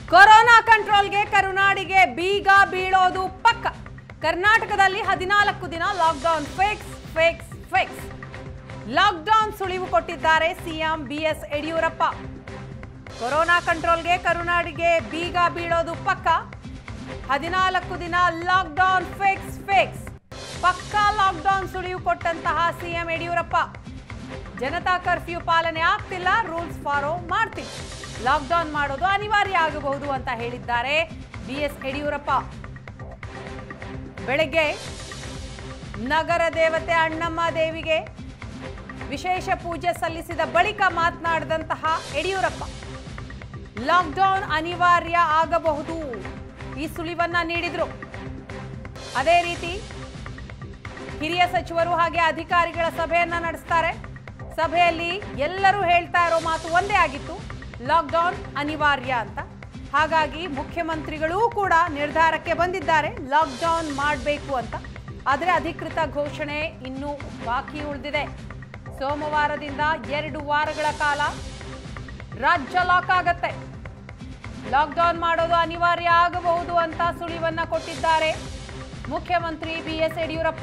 corona ಕಂಟ್ರೋಲ್ಗೆ ಕರುನಾಡಿಗೆ ಬೀಗ ಬೀಳೋದು ಪಕ್ಕ ಕರ್ನಾಟಕದಲ್ಲಿ ಹದಿನಾಲ್ಕು ದಿನ lockdown fix fix fix lockdown ಸುಳಿವು ಕೊಟ್ಟಿದ್ದಾರೆ ಸಿಎಂ ಬಿಎಸ್ ಯಡಿಯೂರಪ್ಪ ಕೊರೋನಾ ಕಂಟ್ರೋಲ್ಗೆ ಕರುನಾಡಿಗೆ ಬೀಗ ಬೀಳೋದು ಪಕ್ಕ ಹದಿನಾಲ್ಕು ದಿನ ಲಾಕ್ಡೌನ್ ಫಿಕ್ಸ್ ಫಿಕ್ಸ್ ಪಕ್ಕಾ ಲಾಕ್ಡೌನ್ ಸುಳಿವು ಕೊಟ್ಟಂತಹ ಸಿಎಂ ಯಡಿಯೂರಪ್ಪ ಜನತಾ ಕರ್ಫ್ಯೂ ಪಾಲನೆ ಆಗ್ತಿಲ್ಲ ರೂಲ್ಸ್ ಫಾಲೋ ಮಾಡ್ತೀವಿ ಲಾಕ್ಡೌನ್ ಮಾಡೋದು ಅನಿವಾರ್ಯ ಆಗಬಹುದು ಅಂತ ಹೇಳಿದ್ದಾರೆ ಬಿಎಸ್ ಯಡಿಯೂರಪ್ಪ ಬೆಳಗ್ಗೆ ನಗರ ದೇವತೆ ಅಣ್ಣಮ್ಮ ದೇವಿಗೆ ವಿಶೇಷ ಪೂಜೆ ಸಲ್ಲಿಸಿದ ಬಳಿಕ ಮಾತನಾಡಿದಂತಹ ಯಡಿಯೂರಪ್ಪ ಲಾಕ್ಡೌನ್ ಅನಿವಾರ್ಯ ಆಗಬಹುದು ಈ ಸುಳಿವನ್ನ ನೀಡಿದ್ರು ಅದೇ ರೀತಿ ಹಿರಿಯ ಸಚಿವರು ಹಾಗೆ ಅಧಿಕಾರಿಗಳ ಸಭೆಯನ್ನ ನಡೆಸ್ತಾರೆ ಸಭೆಯಲ್ಲಿ ಎಲ್ಲರೂ ಹೇಳ್ತಾ ಇರೋ ಮಾತು ಒಂದೇ ಆಗಿತ್ತು ಲಾಕ್ಡೌನ್ ಅನಿವಾರ್ಯ ಅಂತ ಹಾಗಾಗಿ ಮುಖ್ಯಮಂತ್ರಿಗಳೂ ಕೂಡ ನಿರ್ಧಾರಕ್ಕೆ ಬಂದಿದ್ದಾರೆ ಲಾಕ್ಡೌನ್ ಮಾಡಬೇಕು ಅಂತ ಆದರೆ ಅಧಿಕೃತ ಘೋಷಣೆ ಇನ್ನೂ ಬಾಕಿ ಉಳಿದಿದೆ ಸೋಮವಾರದಿಂದ ಎರಡು ವಾರಗಳ ಕಾಲ ರಾಜ್ಯ ಲಾಕ್ ಆಗತ್ತೆ ಲಾಕ್ಡೌನ್ ಮಾಡೋದು ಅನಿವಾರ್ಯ ಆಗಬಹುದು ಅಂತ ಸುಳಿವನ್ನ ಕೊಟ್ಟಿದ್ದಾರೆ ಮುಖ್ಯಮಂತ್ರಿ ಬಿಎಸ್ ಯಡಿಯೂರಪ್ಪ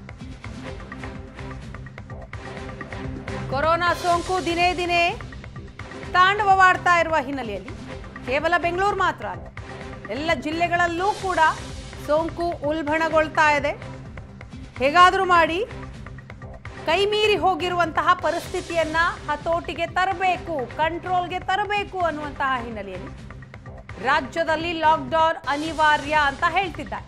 ಕೊರೋನಾ ಸೋಂಕು ದಿನೇ ದಿನೇ ತಾಂಡವವಾಡ್ತಾ ಇರುವ ಹಿನ್ನೆಲೆಯಲ್ಲಿ ಕೇವಲ ಬೆಂಗಳೂರು ಮಾತ್ರ ಅಲ್ಲ ಎಲ್ಲ ಜಿಲ್ಲೆಗಳಲ್ಲೂ ಕೂಡ ಸೋಂಕು ಉಲ್ಬಣಗೊಳ್ತಾ ಇದೆ ಹೇಗಾದರೂ ಮಾಡಿ ಕೈ ಮೀರಿ ಹೋಗಿರುವಂತಹ ಪರಿಸ್ಥಿತಿಯನ್ನ ಹತೋಟಿಗೆ ತರಬೇಕು ಕಂಟ್ರೋಲ್ಗೆ ತರಬೇಕು ಅನ್ನುವಂತಹ ಹಿನ್ನೆಲೆಯಲ್ಲಿ ರಾಜ್ಯದಲ್ಲಿ ಲಾಕ್ಡೌನ್ ಅನಿವಾರ್ಯ ಅಂತ ಹೇಳ್ತಿದ್ದಾರೆ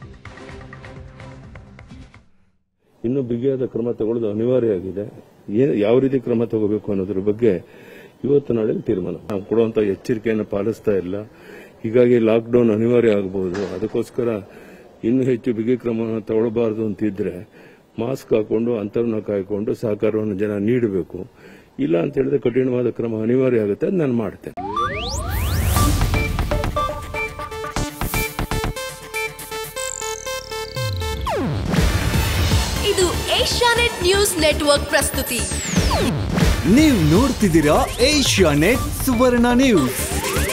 ಇನ್ನು ಬಿಗಿಯಾದ ಕ್ರಮ ತಗೊಳ್ಳೋದು ಅನಿವಾರ್ಯ ಆಗಿದೆ ಏನು ಯಾವ ರೀತಿ ಕ್ರಮ ತಗೋಬೇಕು ಅನ್ನೋದ್ರ ಬಗ್ಗೆ ಇವತ್ತು ನಾಳೆ ತೀರ್ಮಾನ ನಾವು ಕೊಡುವಂತ ಎಚ್ಚರಿಕೆಯನ್ನು ಪಾಲಿಸ್ತಾ ಇಲ್ಲ ಹೀಗಾಗಿ ಲಾಕ್ಡೌನ್ ಅನಿವಾರ್ಯ ಆಗಬಹುದು ಅದಕ್ಕೋಸ್ಕರ ಇನ್ನೂ ಹೆಚ್ಚು ಬಿಗಿ ಕ್ರಮವನ್ನು ತಗೊಳ್ಳಬಾರದು ಅಂತಿದ್ರೆ ಮಾಸ್ಕ್ ಹಾಕೊಂಡು ಅಂತರವನ್ನು ಕಾಯ್ಕೊಂಡು ಸಹಕಾರವನ್ನು ಜನ ನೀಡಬೇಕು ಇಲ್ಲ ಅಂತ ಹೇಳಿದ್ರೆ ಕಠಿಣವಾದ ಕ್ರಮ ಅನಿವಾರ್ಯ ಆಗುತ್ತೆ ಅದು ನಾನು ಮಾಡ್ತೇನೆ ಇದು ಏಷ್ಯಾನೆಟ್ ನ್ಯೂಸ್ ನೆಟ್ವರ್ಕ್ ಪ್ರಸ್ತುತಿ ನೀವು ನೋಡ್ತಿದ್ದೀರಾ ಏಷ್ಯಾ ನೆಟ್ ಸುವರ್ಣ ನ್ಯೂಸ್